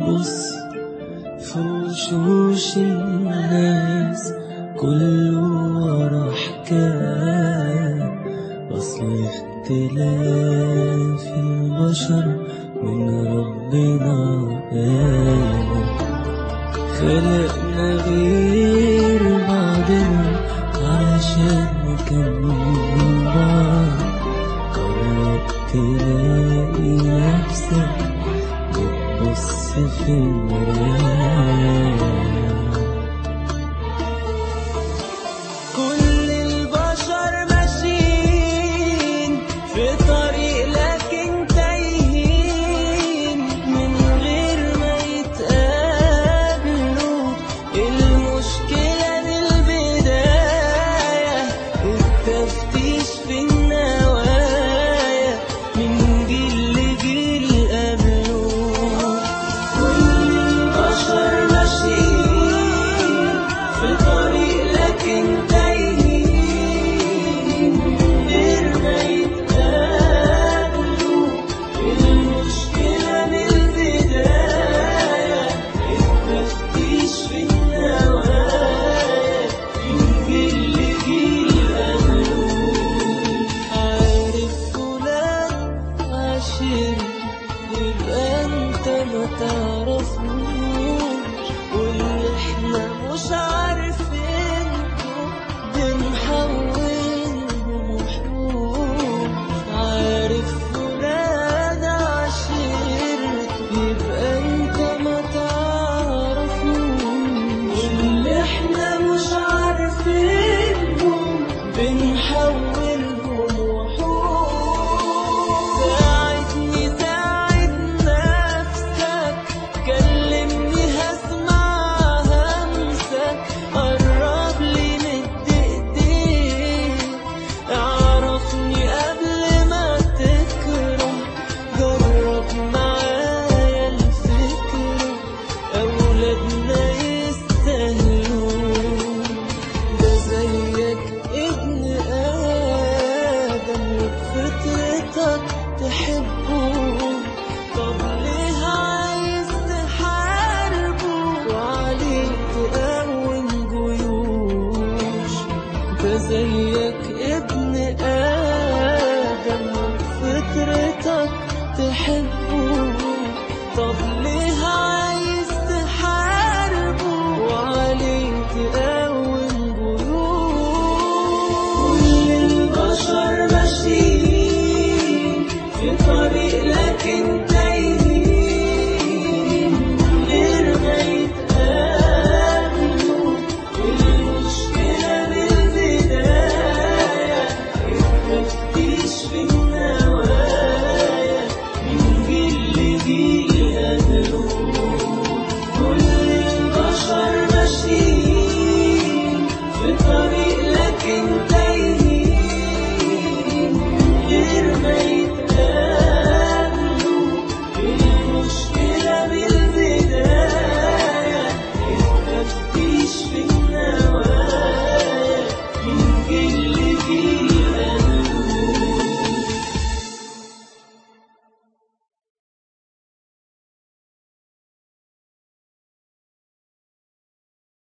بص في وشوش الناس كله ورا حكاية أصل اختلاف البشر من ربنا آية خلقنا غير بعضنا علشان نكمل بعض قرب تلاقي نفسك بتبص في المراية كل البشر ماشيين في طريق لكن تايهين من غير ما يتقابلوا المشكلة من البداية التفتيش في النوايا من جيل لجيل قبله كل البشر ماشيين في طريق لكن تايهين غير ما يتقابلوا المشكلة من البداية التفتيش في النوايا من جيل لجيل قبله عارف فلان عشيري يبقى انت ما تعرفوش واللي احنا مش عارفينهم بنحولهم وحوش عارف فلان عشيرته يبقى انت ما تعرفوش واللي احنا مش عارفينهم بنحولهم وحوش ساعدني ساعد نفسك كلمني هسمع همسك قرب لي مد ايديك اعرفني قبل ما تكرم جرب معايا الفكرة أولادنا يستاهلوا ده زيك ابن آدم وبفطرتك تحبه طب ليه عايز تحاربه وعليه تقوم جيوش ده زيك ابن آدم وبفطرتك تحبه طب